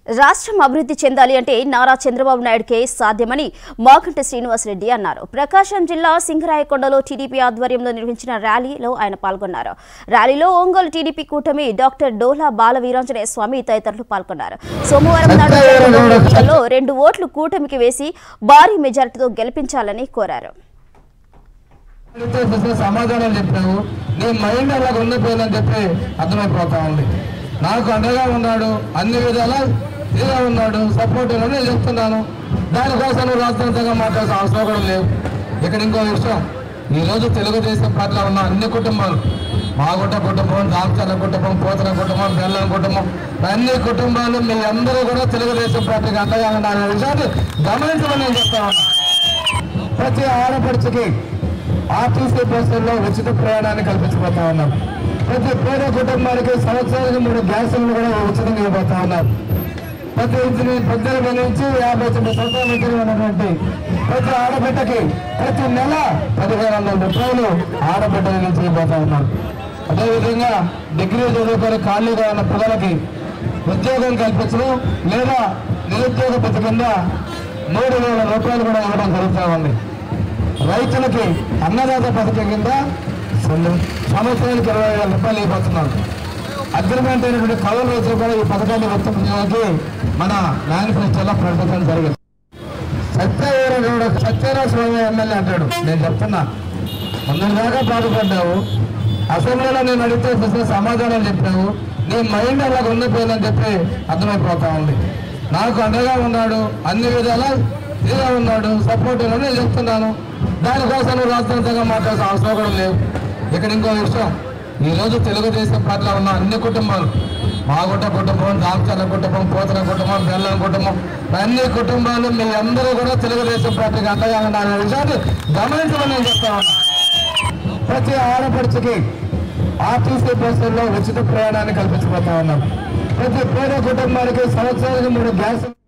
రాష్ట్రం అభివృద్ధి చెందాలి అంటే నారా చంద్రబాబు నాయుడుకే సాధ్యమని మాకంట శ్రీనివాసరెడ్డి అన్నారు ప్రకాశం జిల్లా సింగరాయకొండలో టీడీపీ ఆధ్వర్యంలో నిర్వహించిన ర్యాలీలో ఆయన పాల్గొన్నారు ర్యాలీలో ఒంగోలు టీడీపీ కూటమి డాక్టర్ డోలా బాల వీరాంజనేయ స్వామి తదితరులు పాల్గొన్నారు సోమవారం నాడు జరిగిన ఎన్నికల్లో రెండు ఓట్లు కూటమికి వేసి భారీ మెజారిటీతో గెలిపించాలని కోరారు అడిగితే అసలు సమాధానం చెప్పావు నీ మైండ్ అలా ఉండిపోయిందని చెప్పి అర్థమైపోతా ఉంది నాకు అండగా ఉన్నాడు అన్ని విధాలా ఇదిగా ఉన్నాడు సపోర్ట్ నేను చెప్తున్నాను దానికోసం నువ్వు రాష్ట్రంగా మాట్లాడాల్సిన అవసరం కూడా లేవు ఇక్కడ ఇంకో విషయం ఈ రోజు తెలుగుదేశం పార్టీలో ఉన్న అన్ని కుటుంబాలు మాగుంట కుటుంబం రామచంద్ర కుటుంబం పోతన కుటుంబం బెల్లం కుటుంబం అన్ని కుటుంబాలు మీ అందరూ కూడా తెలుగుదేశం పార్టీకి అండగా ఉన్నారనే విషయాన్ని గమనించమని నేను చెప్తా ఉన్నా ప్రతి ఆడపడుచుకి ఆర్టీసీ బస్సుల్లో ఉచిత ప్రయాణాన్ని కల్పించబోతా ఉన్నాం ప్రతి పేద కుటుంబానికి సంవత్సరానికి మూడు గ్యాసులను కూడా ఉచితంగా ఇవ్వబోతా ఉన్నాం ప్రతి ఇంటిని పద్దెనిమిది నుంచి యాభై తొమ్మిది సంవత్సరాల మధ్య ఉన్నటువంటి ప్రతి ఆడబిడ్డకి ప్రతి నెల పదిహేను వందల రూపాయలు ఆడబిడ్డల నుంచి ఇవ్వబోతా ఉన్నాం అదేవిధంగా డిగ్రీ చదువుకొని ఖాళీగా ఉన్న పిల్లలకి ఉద్యోగం కల్పించడం లేదా నిరుద్యోగ భృతి కింద మూడు వేల రూపాయలు కూడా ఇవ్వడం జరుగుతూ ఉంది రైతులకి అన్నదాత పథకం కింద సంవత్సరానికి ఇరవై వేల రూపాయలు ఇవ్వబోతున్నారు అగ్రిమెంట్ అయినటువంటి కౌలు రైతులు కూడా ఈ పథకాన్ని వర్తించడానికి మన మేనిఫెస్టోలో ప్రకటించడం జరిగింది సత్యవీరుడు సత్యరాజ స్వామి ఎమ్మెల్యే అంటాడు నేను చెప్తున్నా మొన్నటిదాకా బాధపడ్డావు అసెంబ్లీలో నేను అడిగితే అసలు సమాధానం చెప్పావు నీ మైండ్ అలా ఉండిపోయిందని చెప్పి అర్థమైపోతా ఉంది నాకు అండగా ఉన్నాడు అన్ని విధాలా ఇదిగా ఉన్నాడు సపోర్ట్ నేను చెప్తున్నాను దానికోసం నువ్వు రాష్ట్రంగా మాట్లాడాల్సిన అవసరం కూడా లేవు ఇక్కడ ఇంకో విషయం ఈ రోజు తెలుగుదేశం పార్టీలో ఉన్న అన్ని కుటుంబాలు మాగుంట కుటుంబం రామచంద్ర కుటుంబం పోతన కుటుంబం బెల్లం కుటుంబం అన్ని కుటుంబాలు మీ అందరూ కూడా తెలుగుదేశం పార్టీకి అండగా ఉన్నారనే విషయాన్ని గమనించమని నేను చెప్తా ఉన్నా ప్రతి ఆడపడుచుకి ఆర్టీసీ బస్సుల్లో ఉచిత ప్రయాణాన్ని కల్పించబోతా ఉన్నాం ప్రతి పేద కుటుంబానికి సంవత్సరానికి మూడు గ్యాస్